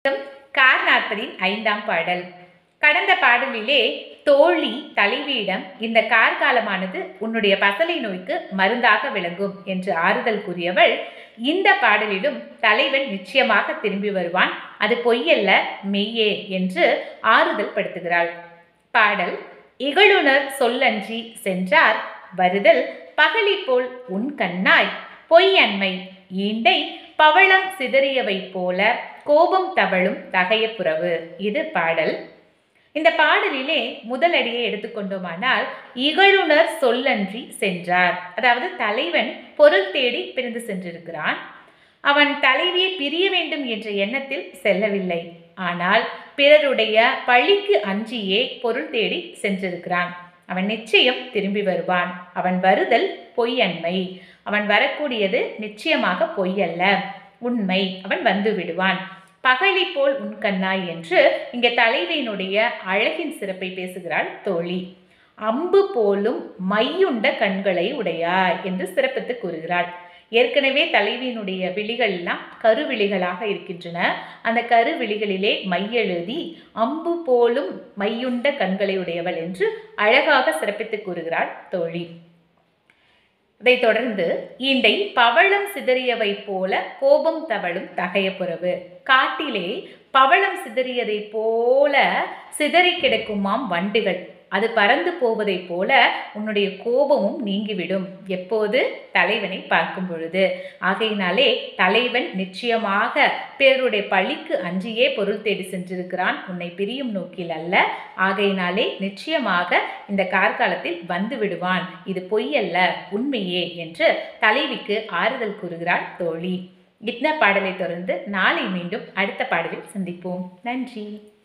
car நாற்பதின் ஐந்தாம் பாடல் கடந்த பாடலிலே தோழி தலைவியிடம் இந்த கார்காலமானது உன்னுடைய பசலை நோய்க்கு மருந்தாக விளங்கும் என்று ஆறுதல் கூறியவள் இந்த பாடலிலும் தலைவன் நிச்சயமாக திரும்பி வருவான் அது பொய்யல்ல மெய்யே என்று ஆறுதல் படுத்துகிறாள் பாடல் இகழுணர் சொல்லன்றி சென்றார் வருதல் பகலி போல் உன் கண்ணாய் பொய்யன்மை ஈண்டை பவளம் சிதறியவை போல கோபம் தவழும் தகையப்புறவு இது பாடல் இந்த பாடலிலே முதலடியை எடுத்துக்கொண்டோமானால் இகழுணர் சொல்லன்றி சென்றார் அதாவது தலைவன் பொருள் தேடி பிரிந்து சென்றிருக்கிறான் அவன் தலைவியை பிரிய வேண்டும் என்ற எண்ணத்தில் செல்லவில்லை ஆனால் பிறருடைய பழிக்கு அஞ்சியே பொருள் தேடி சென்றிருக்கிறான் அவன் நிச்சயம் திரும்பி வருவான் அவன் வருதல் பொய்யன்மை அவன் வரக்கூடியது நிச்சயமாக பொய்யல்ல உண்மை அவன் வந்து விடுவான் பகலி போல் உன் கண்ணாய் என்று இங்கே தலைவியினுடைய அழகின் சிறப்பை பேசுகிறாள் தோழி அம்பு போலும் மையுண்ட கண்களை உடையாய் என்று சிறப்பித்து கூறுகிறாள் ஏற்கனவே தலைவியினுடைய விழிகள் எல்லாம் கருவிழிகளாக இருக்கின்றன அந்த கருவிழிகளிலே மையெழுதி அம்பு போலும் மையுண்ட கண்களை உடையவள் என்று அழகாக சிறப்பித்து கூறுகிறாள் தோழி இதைத் தொடர்ந்து ஈண்டை பவளம் சிதறியவை போல கோபம் தவழும் தகையப்புறவு காட்டிலே பவளம் சிதறியதைப் போல சிதறி கிடக்குமாம் வண்டுகள் அது பறந்து போவதைப் போல உன்னுடைய கோபமும் நீங்கிவிடும் எப்போது தலைவனை பார்க்கும் பொழுது ஆகையினாலே தலைவன் நிச்சயமாக பிறருடைய பழிக்கு அஞ்சியே பொருள் தேடி சென்றிருக்கிறான் உன்னை பிரியும் நோக்கில் அல்ல ஆகையினாலே நிச்சயமாக இந்த கார்காலத்தில் வந்து விடுவான் இது பொய்யல்ல உண்மையே என்று தலைவிக்கு ஆறுதல் கூறுகிறாள் தோழி இந்த பாடலை தொடர்ந்து நாளை மீண்டும் அடுத்த பாடலில் சந்திப்போம் நன்றி